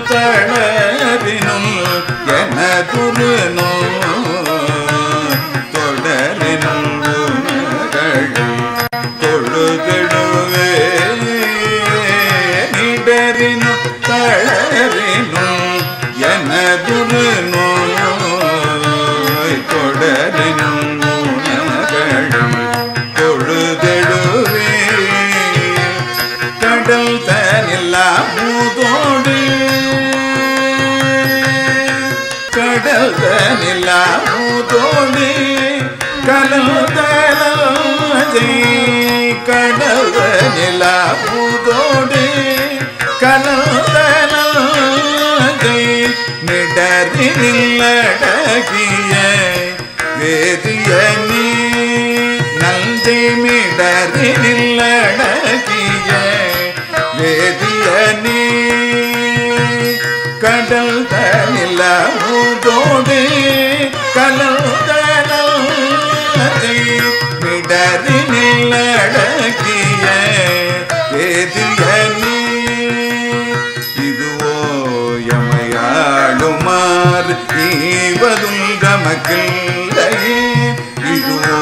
தளரினும் எனதுரு தொடரினும் உணர்கள் தொழுதிடுவே இடரினும் தளரினும் எனதுரு நோய் தொடரினும் உணர்கள் தொழுதிடுவே கடல் தனில்லா மூதோடு கடல் தனில்லா மூதோடு கலல் தலஜை கடல் தனில்லா மூதோடு கலல் தலஜை நிடரில் அடகிய வேதியனி நல்தை மிடரில் அடகிய வேதியனி கடல் தனில மூதோடு கலல் தனத்தை மிடரில் அடகிய வேதியனி இதுவோ எமையாளுமாறு ஈவதும் தமக்கில்லையே இதுவோ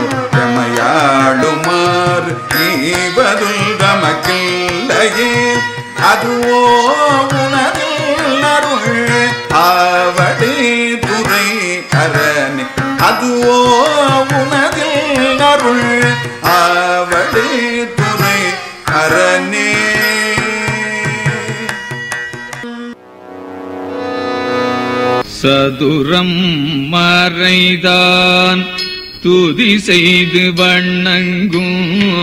எமையாளுமாறு ஈவதும் தமக்கில்லையே அதுவோ உணரில் அருள் ஆவடி துறை அரணி அதுவோ உணரில் அருள் ஆவடி துறை அரணே சதுரம் மறைதான் துதி செய்து வண்ணங்கும்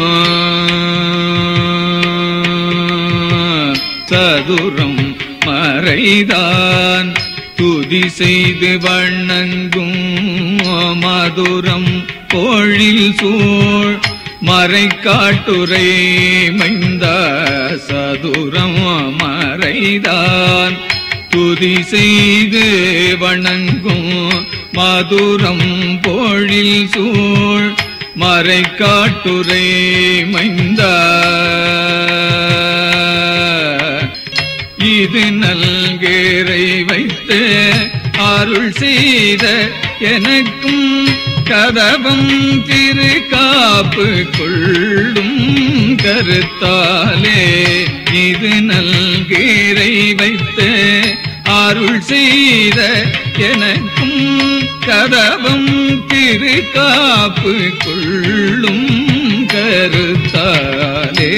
சதுரம் மறைதான் துதி செய்து வண்ணங்கும் மதுரம் பொழில் சூழ் மறைக்காட்டுரை மைந்த சதுரம் மறைதான் துதி செய்து வணங்கும் மதுரம் பொழில் சூழ் மறைக்காட்டுரை மைந்த இது நல்கேரை வைத்து அருள் செய்த எனக்கும் கதவம் திரு காப்பு கொள்ளும் கருத்தாலே இது நல்கேரை வைத்து அருள் செய்த எனக்கும் கதவம் திரு காப்பு கொள்ளும் கருத்தாலே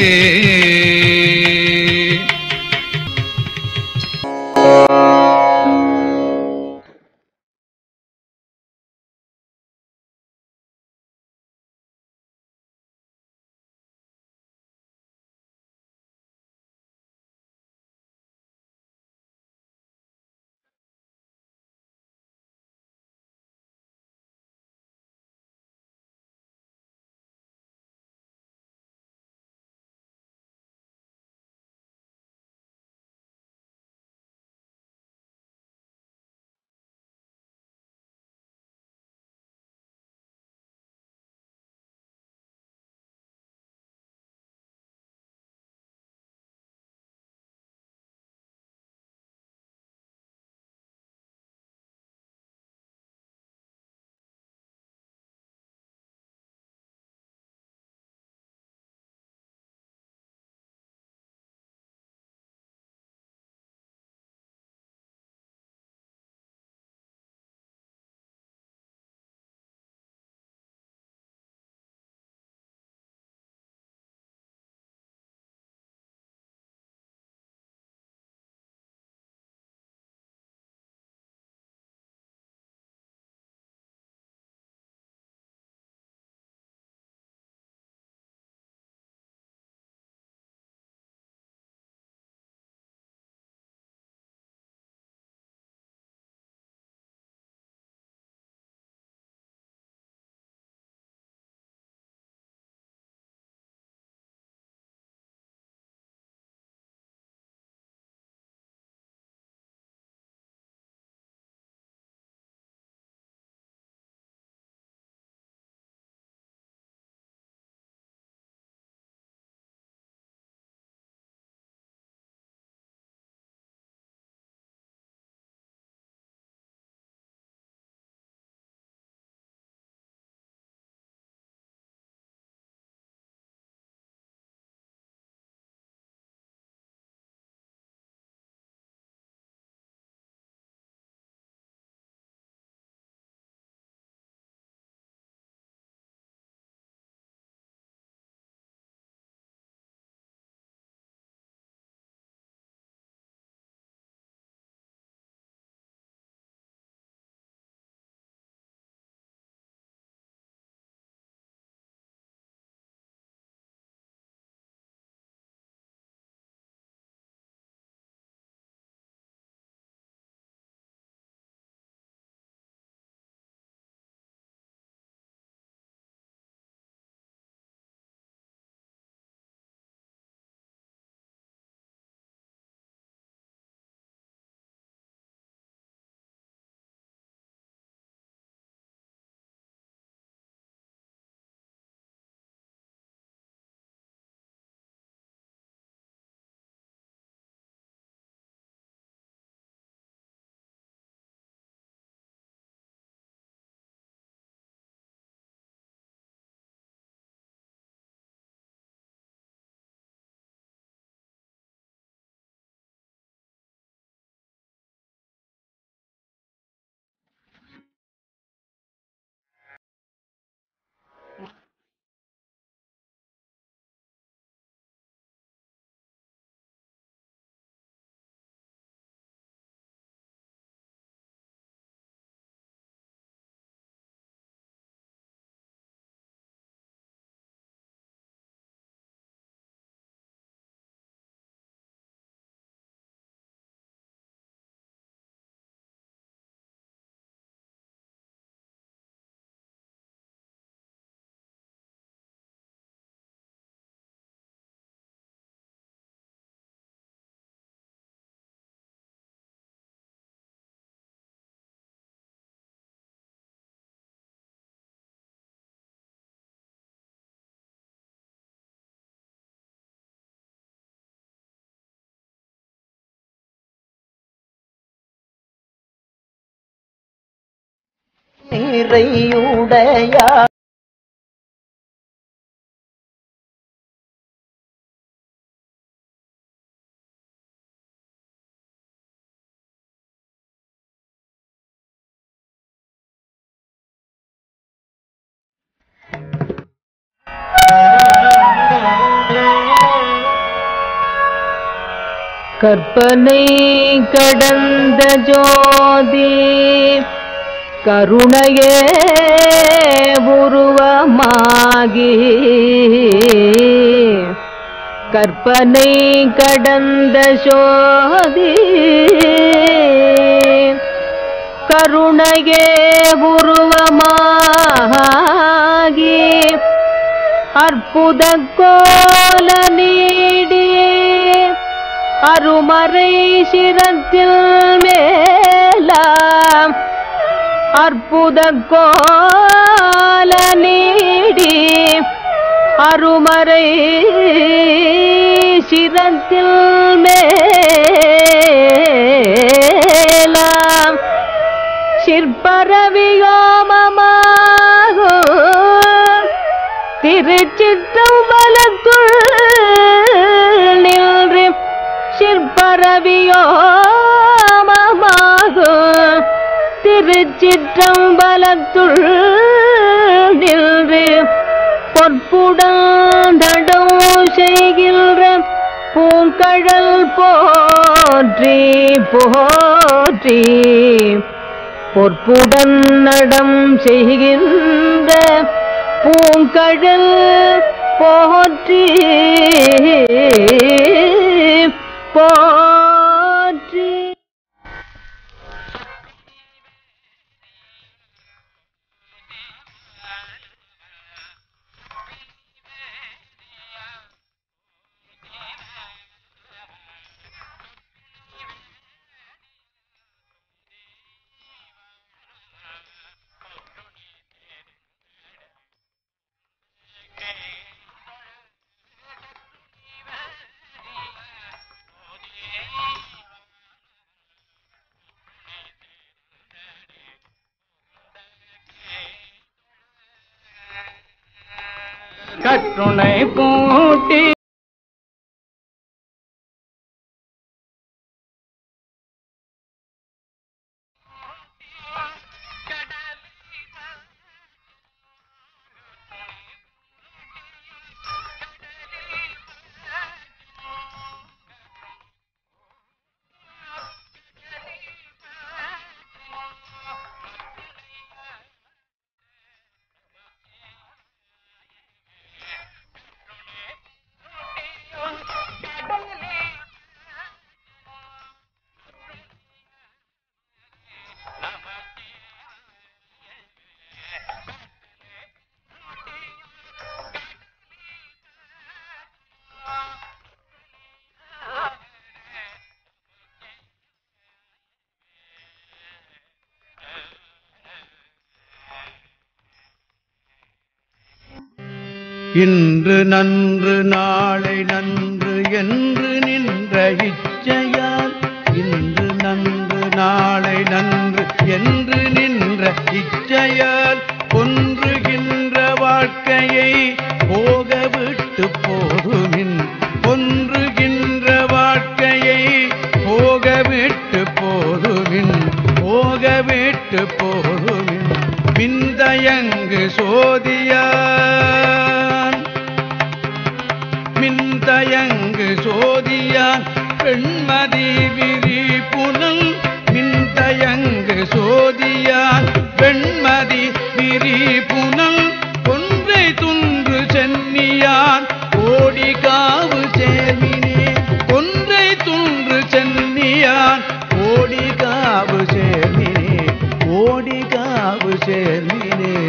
நிறையுடையார் கற்பனை கடந்த ஜோதி கருணையே உருவமாகி கற்பனை கடந்த ஜோதி கருணையே உருவமாகி அற்புத கோல நீடி அருமறை சிரத்தில் மேலாம் அற்புத கோல நீடி அருமறை சிரத்தில் மேலாம் சிற்பரவியோமமாகும் திருச்சிற்றம்பலத்துள் நின்று சிற்பரவியோமமாகும் திருச்சிற்றம்பலத்துள் நின்று பொற்புடந்தடம் செய்கின்ற பூங்கழல் போற்றி போற்றி பொற்புடன் நடம் செய்கின்ற பூங்கழல் போற்றி போற்றி கற்றுணை பூட்டி இன்று நன்று நாளை நன்று என்று நின்ற இச்சையால் இன்று நன்று நாளை நன்று என்று நின்ற இச்சையால் கொன்றுகின்ற வாழ்க்கையை போக விட்டு போதுமின் கொன்றுகின்ற வாழ்க்கையை போக விட்டு போதுமின் போக விட்டு போதுமின் பிந்தயங்கு சோதியான் மின்தயங்கு சோதியான் பெண்மதி விரி புனல் மின்தயங்கு சோதியான் பெண்மதி விரி புனல் கொன்றை துன்று சென்னியான் ஓடி காவு சேர்மினே கொன்றை துன்று சென்னியான் ஓடி காவு சேர்மினே ஓடி காவு சேர்மினே